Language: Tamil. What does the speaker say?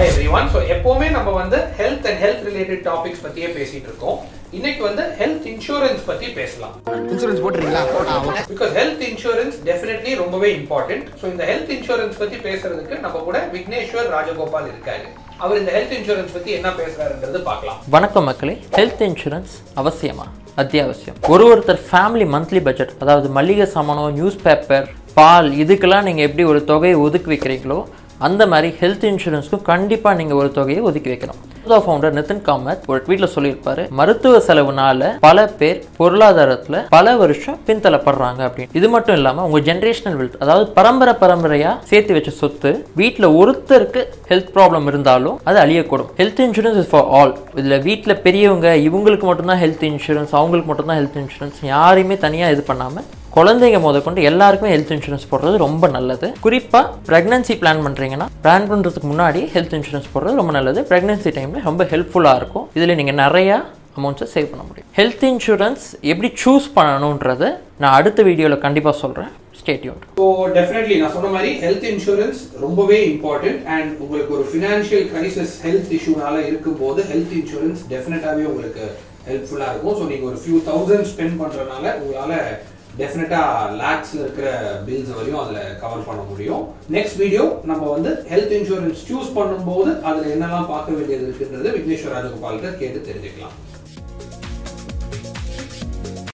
ஹாய் எவ்ரிவன் ஸோ எப்போவுமே நம்ம வந்து health and health related topics பற்றியே பேசிட்டு இருக்கோம் இன்னைக்கு வந்து ஹெல்த் இன்சூரன்ஸ் பற்றி பேசலாம் இன்சூரன்ஸ் போட்டுறீங்களா ஆ, okay. Because health insurance definitely ரொம்பவே இம்பார்ட்டன்ட் ஸோ இந்த ஹெல்த் இன்சூரன்ஸ் பற்றி பேசுறதுக்கு நம்ம கூட விக்னேஸ்வர் ராஜகோபால் இருக்காரு அவர் இந்த ஹெல்த் இன்சூரன்ஸ் பற்றி என்ன பேசுறாருன்றது பார்க்கலாம் வணக்கம் மக்களே ஹெல்த் இன்சூரன்ஸ் அவசியமா அத்தியாவசியம் ஒரு ஒருத்தர் ஃபேமிலி மந்த்லி பட்ஜெட் அதாவது மளிகை சாமானம் நியூஸ் பேப்பர் பால் இதுக்கெல்லாம் நீங்கள் எப்படி ஒரு தொகையை ஒதுக்கி வைக்கிறீங்களோ அந்த மாதிரி ஹெல்த் இன்சூரன்ஸ்க்கும் கண்டிப்பாக நீங்கள் ஒரு தொகையை ஒதுக்கி வைக்கணும் ஃபவுண்டர் நிதின் காமத் ஒரு ட்வீட்ல சொல்லியிருப்பாரு மருத்துவ செலவுனால பல பேர் பொருளாதாரத்தில் பல வருஷம் பின்தள்ளப்படுறாங்க அப்படின்னு இது மட்டும் இல்லாமல் உங்கள் ஜென்ரேஷனல் வெல்த் அதாவது பரம்பரை பரம்பரையாக சேர்த்து வச்ச சொத்து வீட்டில் ஒருத்தருக்கு ஹெல்த் ப்ராப்ளம் இருந்தாலும் அது அழியக்கூடும் health insurance is for all இதில் வீட்டில் பெரியவங்க இவங்களுக்கு மட்டும்தான் ஹெல்த் இன்சூரன்ஸ் அவங்களுக்கு மட்டும்தான் ஹெல்த் இன்சூரன்ஸ் யாரையுமே தனியாக இது பண்ணாமல் குழந்தைங்க முதற்கொண்டு எல்லாருக்குமே ஹெல்த் இன்சூரன்ஸ் போடுறது ரொம்ப நல்லது குறிப்பாக ப்ரெக்னன்சி பிளான் பண்ணுறீங்கன்னா பிளான் பண்ணுறதுக்கு முன்னாடி ஹெல்த் இன்சூரன்ஸ் போடுறது ரொம்ப நல்லது ப்ரெக்னன்சி டைமில் ரொம்ப ஹெல்ப்ஃபுல்லாக இருக்கும் இதில் நீங்கள் நிறையா அமௌண்ட்ஸை சேவ் பண்ண முடியும் ஹெல்த் இன்சூரன்ஸ் எப்படி சூஸ் பண்ணணுன்றதை நான் அடுத்த வீடியோவில் கண்டிப்பாக சொல்கிறேன் ஸ்டேட்யூன் ஸோ டெஃபினெட்லி நான் சொன்ன மாதிரி ஹெல்த் இன்சூரன்ஸ் ரொம்பவே இம்பார்ட்டன்ட் அண்ட் உங்களுக்கு ஒரு ஃபினான்ஷியல் கிரைசிஸ் ஹெல்த் இஷ்யூனால இருக்கும்போது ஹெல்த் இன்சூரன்ஸ் டெஃபினட்டாகவே உங்களுக்கு ஹெல்ப்ஃபுல்லாக இருக்கும் ஸோ நீங்கள் ஒரு ஃபியூ தௌசண்ட் ஸ்பெண்ட் பண்ணுறதுனால உங்களால் டெஃபினட்டாக லேக்ஸில் இருக்கிற பில்ஸ் வரையும் அதில் கவர் பண்ண முடியும் நெக்ஸ்ட் வீடியோ நம்ம வந்து ஹெல்த் இன்சூரன்ஸ் சூஸ் பண்ணும்போது அதில் என்னெல்லாம் பார்க்க வேண்டியது இருக்குன்றது விக்னேஸ்வர் ராஜகோபால்கிட்ட கேட்டு தெரிஞ்சுக்கலாம்